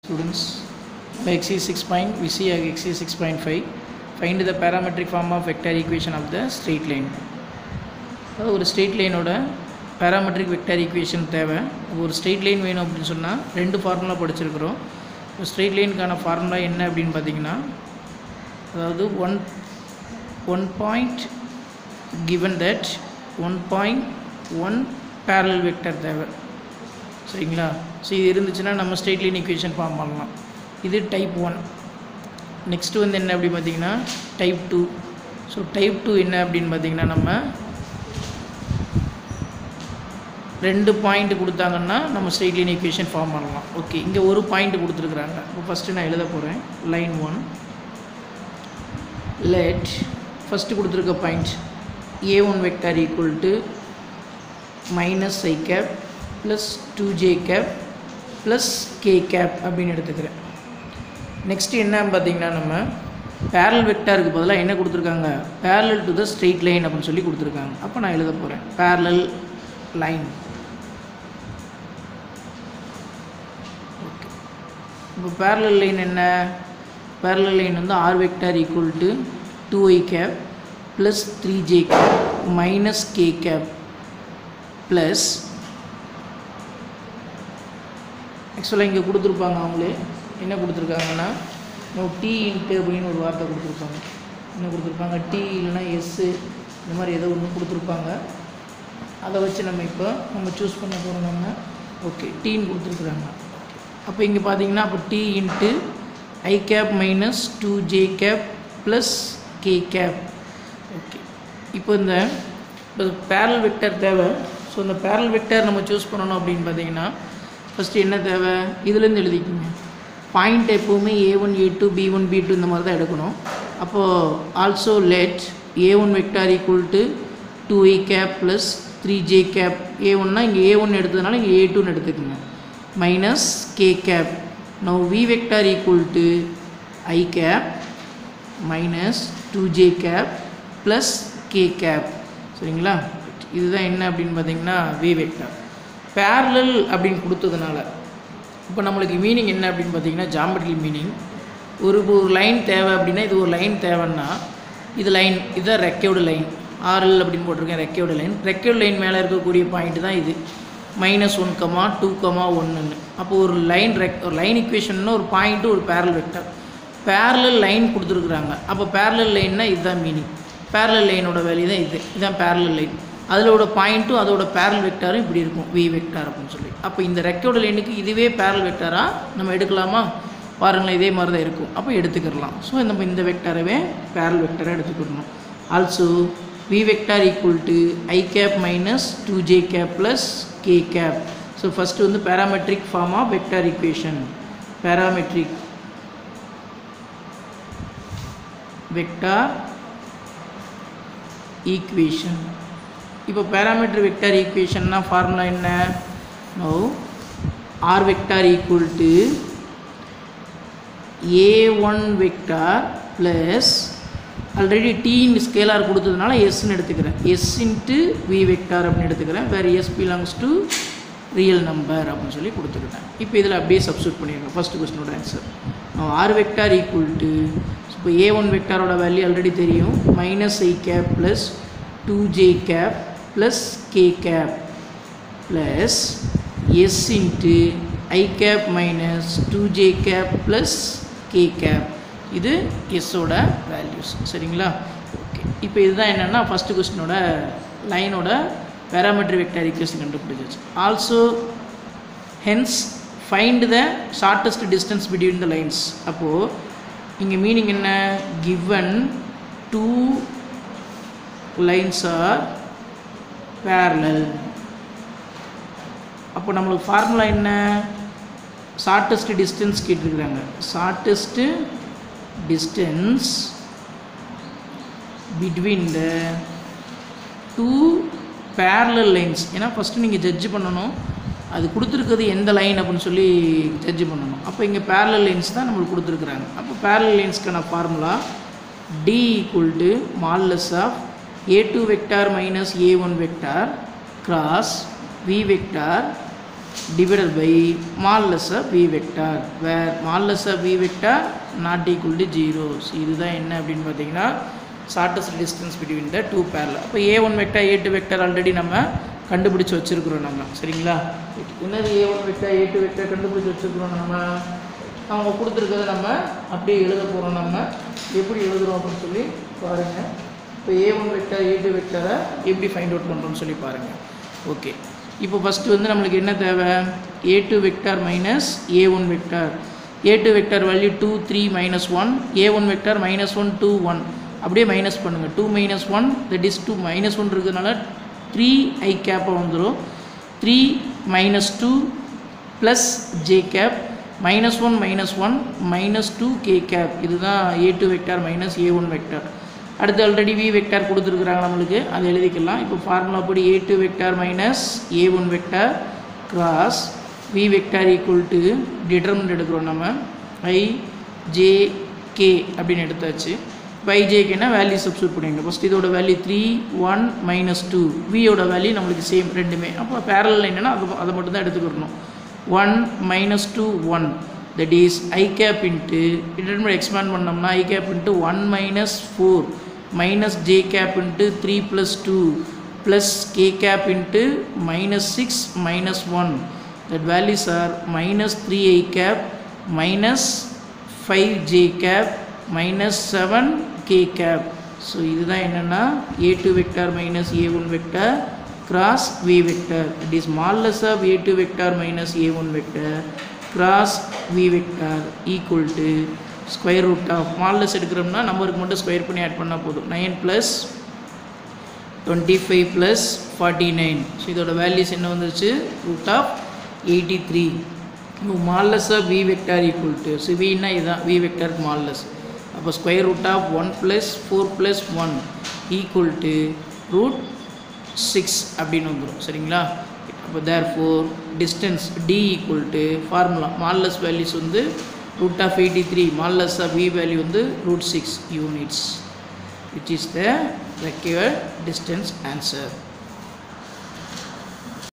Students, exercise 6 point, we see exercise 6.5. Find the parametric form of vector equation of the straight line. அதாவது ஒரு straight லைனோட parametric vector equation தேவை ஒரு straight line வேணும் அப்படின்னு சொன்னால் ரெண்டு ஃபார்முலா படிச்சிருக்கிறோம் ஒரு ஸ்ட்ரெயிட் லைனுக்கான ஃபார்முலா என்ன அப்படின்னு பார்த்தீங்கன்னா அதாவது one one point given that one point one parallel vector தேவை சரிங்களா ஸோ இது இருந்துச்சுன்னா நம்ம ஸ்ட்ரெயிட் லைன் ஈக்குவேஷன் ஃபார்ம் பண்ணலாம் இது டைப் ஒன் நெக்ஸ்ட்டு வந்து என்ன அப்படின்னு பார்த்தீங்கன்னா type two so type two என்ன அப்படின்னு பார்த்தீங்கன்னா நம்ம ரெண்டு பாயிண்ட் கொடுத்தாங்கன்னா நம்ம ஸ்ட்ரெயிட் லைன் ஈக்குவேஷன் ஃபார்ம் பண்ணலாம் ஓகே இங்கே ஒரு பாயிண்ட் கொடுத்துருக்குறாங்க இப்போ ஃபஸ்ட்டு நான் எழுத போகிறேன் லைன் ஒன் லெட் ஃபஸ்ட்டு கொடுத்துருக்க point A one vector equal to minus i cap plus two j cap plus k cap அப்படின்னு எடுத்துக்கிறேன் நெக்ஸ்ட்டு என்ன பார்த்தீங்கன்னா நம்ம பேரல் வெக்டாருக்கு பதிலாக என்ன கொடுத்துருக்காங்க parallel to the straight line அப்படின்னு சொல்லி கொடுத்துருக்காங்க அப்போ நான் எழுத போகிறேன் பேரலல் லைன் ஓகே இப்போ பேரலல் லைன் என்ன பேரலல் லைன் வந்து r vector equal to two i cap plus three j cap minus k cap plus ஆக்சுவலாக இங்கே கொடுத்துருப்பாங்க அவங்களே என்ன கொடுத்துருக்காங்கன்னா நோ டி இன்ட்டு அப்படின்னு ஒரு வார்த்தை கொடுத்துருப்பாங்க என்ன கொடுத்துருப்பாங்க டி இல்லைன்னா எஸ்ஸு இந்த மாதிரி ஏதோ ஒன்று கொடுத்துருப்பாங்க அதை வச்சு நம்ம இப்போ நம்ம சூஸ் பண்ண போகிறோம்னா ஓகே டீன்னு கொடுத்துருக்குறாங்க அப்போ இங்கே பார்த்தீங்கன்னா அப்போ t into i cap minus two j cap plus k cap okay இப்போ இந்த இப்போ பேரல் வெக்டர் தேவை ஸோ இந்த பேரல் வெக்டர் நம்ம சூஸ் பண்ணணும் அப்படின்னு பார்த்தீங்கன்னா ஃபஸ்ட்டு என்ன தேவை இதுலேருந்து எழுதிக்கோங்க பாயிண்ட் எப்போவுமே A one A two B one B two இந்த மாதிரி தான் எடுக்கணும் அப்போது also let A one vector equal to two i cap plus three j cap A ஒன்னா இங்கே ஏ ஒன் எடுத்ததுனால இங்கே ஏ டூன்னு எடுத்துக்கோங்க minus k cap now v vector equal to i cap minus two j cap plus k cap சரிங்களா இதுதான் என்ன அப்படின்னு பார்த்தீங்கன்னா வி வெக்டார் பேரலல் அப்படின்னு கொடுத்ததுனால இப்போ நம்மளுக்கு மீனிங் என்ன அப்படின்னு பார்த்தீங்கன்னா ஜாமெட்ரி மீனிங் ஒரு ஒரு லைன் தேவை அப்படின்னா இது ஒரு லைன் தேவைன்னா இது லைன் இதுதான் ரெக்கையோட லைன் ஆர்எல் அப்படின்னு போட்டிருக்கேன் ரெக்கையோட லைன் ரெக்கையோட லைன் மேலே இருக்கக்கூடிய பாயிண்ட் தான் இது minus one comma two comma ஒன்றுன்னு அப்போ ஒரு லைன் ரெக் ஒரு லைன் இக்குவேஷன்னா ஒரு பாயிண்ட்டு ஒரு பேரல் வெக்டர் பேரலல் லைன் கொடுத்துருக்குறாங்க அப்போ பேரலல் லைன்னா இதுதான் மீனிங் பேரலல் லைனோட வேல்யூ தான் இது இதுதான் பேரலல் லைன் அதிலோட பாயிண்ட்டும் அதோட பேரல் வெக்டாரும் இப்படி இருக்கும் வி வெக்டார் அப்படின்னு சொல்லி அப்போ இந்த ரெக்கையோட லைனுக்கு இதுவே பேரல் வெக்டாராக நம்ம எடுக்கலாமா பாருங்களேன் இதே மாதிரி தான் இருக்கும் அப்போ எடுத்துக்கிடலாம் ஸோ நம்ம இந்த வெக்டாரவே பேரல் வெக்டராக எடுத்துக்கிடணும் also v vector equal to i cap minus two j cap plus k cap so first வந்து parametric form of vector equation parametric vector equation இப்போ பேராமீட்டர் வெக்டார் ஈக்குவேஷன்னா ஃபார்முலா என்ன no r vector equal to A one vector plus already டீன்னு scalar கொடுத்ததுனால எஸ்ன்னு எடுத்துக்கிறேன் S into we vector அப்படின்னு எடுத்துக்கிறேன் வேறு s belongs to real number அப்படின்னு சொல்லி கொடுத்துக்கிட்டேன் இப்போ இதில் அப்படியே சப்ஸ்டியூட் பண்ணிடுறேன் ஃபஸ்ட் கொஸ்டினோட answer r vector equal to இப்போ ஏ ஒன் வெக்டாரோட வேல்யூ ஆல்ரெடி தெரியும் minus i cap plus two j cap plus k cap plus s into i cap minus two j cap plus k cap இது எஸ்ஸோட values சரிங்களா okay இப்போ இதுதான் என்னென்னா first கொஸ்டினோட லைனோட பேராமெட்ரி வெக்டர் ஈக்குவேஷன் கண்டுபிடிச்சிச்சு also hence find the shortest distance between the lines அப்போது இங்கே மீனிங் என்ன given two lines R parallel அப்போ நம்மளுக்கு ஃபார்முலா என்ன ஷார்ட்டஸ்ட் டிஸ்டன்ஸ் கேட்டிருக்கிறாங்க shortest distance between the two parallel lines ஏன்னா ஃபஸ்ட்டு நீங்கள் ஜட்ஜ் பண்ணணும் அது கொடுத்துருக்கிறது எந்த லைன் அப்படின்னு சொல்லி ஜட்ஜ் பண்ணணும் அப்போ இங்கே பேரலல் லைன்ஸ் தான் நம்மளுக்கு கொடுத்துருக்குறாங்க அப்போ பேரலல் லைன்ஸ்க்கான formula d equal to modulus of A two vector minus A one vector cross v vector divided by modulus of v vector where modulus of v vector not equal to 0 so இதுதான் என்ன அப்படின்னு பார்த்தீங்கன்னா shortest distance between the two பேரில் அப்போ a one vector a two vector already நம்ம கண்டுபிடிச்சு வச்சுருக்குறோம் நம்ம சரிங்களா என்னது a one vector a two vector கண்டுபிடிச்சு வச்சுருக்குறோம் நம்ம அவங்க கொடுத்துருக்கறத நம்ம அப்படியே எழுத போகிறோம் நம்ம எப்படி எழுதுறோம் அப்படின்னு சொல்லி பாருங்கள் இப்போ ஏ ஒன் வெக்டர் ஏ டூ வெக்டரை எப்படி ஃபைண்ட் அவுட் பண்ணுறோம்னு சொல்லி பாருங்கள் ஓகே இப்போ ஃபஸ்ட்டு வந்து நம்மளுக்கு என்ன தேவை a two vector minus A one vector a two vector value two three minus one a one vector minus one two one அப்படியே மைனஸ் பண்ணுங்கள் two minus one that is two minus one இருக்கிறதுனால three i கேப்பாக வந்துடும் three minus two plus j cap minus one minus one minus two k cap இதுதான் a two vector minus A one vector அடுத்து already v vector கொடுத்துருக்குறாங்க நம்மளுக்கு அதை எழுதிக்கலாம் இப்போ ஃபார்முலா படி a two vector minus A one vector cross v vector equal to determinant எடுக்கிறோம் நம்ம ஐ ஜே கே அப்படின்னு எடுத்தாச்சு இப்போ ஐஜேக்குன்னா வேல்யூ சப்ஸ்டியூட் பண்ணிங்க ஃபஸ்ட் இதோட value three one minus two வியோட வேல்யூ நம்மளுக்கு சேம் ரெண்டுமே அப்போ பேரலில் என்னென்னா அது அதை மட்டும் தான் எடுத்துக்கிறணும் one minus two one that is i cap into intermediate expand பண்ணோம்னா i cap into one minus four minus j cap into three plus two plus k cap into minus six minus one that values are minus three i cap minus five j cap minus seven k cap so இதுதான் என்னென்னா a two vector minus A one vector cross v vector it is modulus of a2 vector minus a1 vector cross v vector equal to square root of modulus எடுக்கிறோம்னா நம்பருக்கு மட்டும் square பண்ணி add பண்ணால் போதும் nine plus twenty five plus forty nine so இதோட values என்ன வந்துருச்சு root of eighty three modulus of v vector equal to so வின்னா இதுதான் வி வெக்டாருக்கு மால்லஸ் அப்போ square root of one plus four plus one equal to root six அப்படின்னு வந்துடும் சரிங்களா அப்போ therefore distance d equal to formula modulus values வந்து root of eighty three modulus of v value வந்து root six units which is the required distance answer